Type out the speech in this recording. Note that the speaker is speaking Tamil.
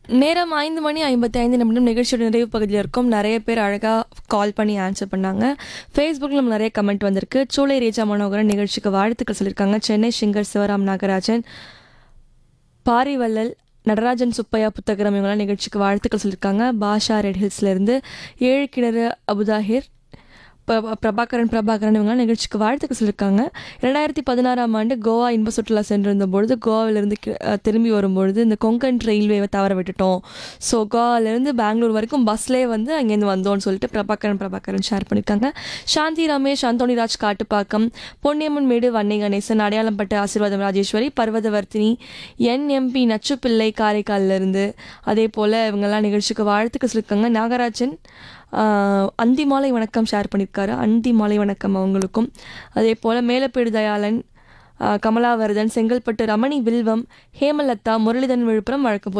நேரம் ஐந்து மணி ஐம்பத்தி ஐந்து நிமிடம் நிகழ்ச்சியோட நிறைவு பகுதியில் இருக்கும் நிறைய பேர் அழகாக கால் பண்ணி ஆன்சர் பண்ணாங்க ஃபேஸ்புக்கில் நம்ம நிறைய கமெண்ட் வந்திருக்கு சூளை ரேஜா மனோகரன் நிகழ்ச்சிக்கு வாழ்த்துக்கள் சொல்லியிருக்காங்க சென்னை சிங்கர் சிவராம் நாகராஜன் பாரிவள்ளல் நடராஜன் சுப்பையா புத்தகரம் இவங்களாம் நிகழ்ச்சிக்கு வாழ்த்துக்கள் சொல்லியிருக்காங்க பாஷா ரெட் ஹில்ஸ்லேருந்து ஏழு கிணறு அபுதாஹிர் ப- பிரபாகரன் பிரபாகரன் இவங்களாம் நிகழ்ச்சிக்கு வாழ்த்துக்கள் சொல்லியிருக்காங்க ரெண்டாயிரத்தி பதினாறாம் ஆண்டு கோவா இன்ப சுற்றுலா சென்றிருந்த பொழுது கோவாவிலிருந்து கி- அஹ் திரும்பி வரும்பொழுது இந்த கொங்கன் ரயில்வேவை தவற விட்டுட்டோம் ஸோ கோவாலேருந்து பெங்களூர் வரைக்கும் பஸ்லேயே வந்து அங்கேருந்து வந்தோம்னு சொல்லிட்டு பிரபாகரன் பிரபாகரன் ஷேர் பண்ணியிருக்காங்க சாந்தி ரமேஷ் அந்தோணிராஜ் காட்டுப்பாக்கம் பொன்னியம்மன் மேடு வன்னை கணேசன் அடையாளம்பட்ட ஆசீர்வாதம் ராஜேஸ்வரி பர்வதவர்த்தினி என்எம்பி நச்சுப்பிள்ளை காரைக்கால்ல இருந்து அதே போல் இவங்கெல்லாம் நிகழ்ச்சிக்கு வாழ்த்துக்கள் சொல்லியிருக்காங்க நாகராஜன் ஆஹ், அந்தி மாலை வணக்கம் ஷேர் பண்ணியிருக்காரு அந்தி மாலை வணக்கம் அவங்களுக்கும் அதே போல் மேலப்பேடு தயாளன் ஆஹ், கமலாவர்தன் செங்கல்பட்டு ரமணி வில்வம் ஹேமலதா முரளிதரன் விழுப்புரம் வழக்கம் போல்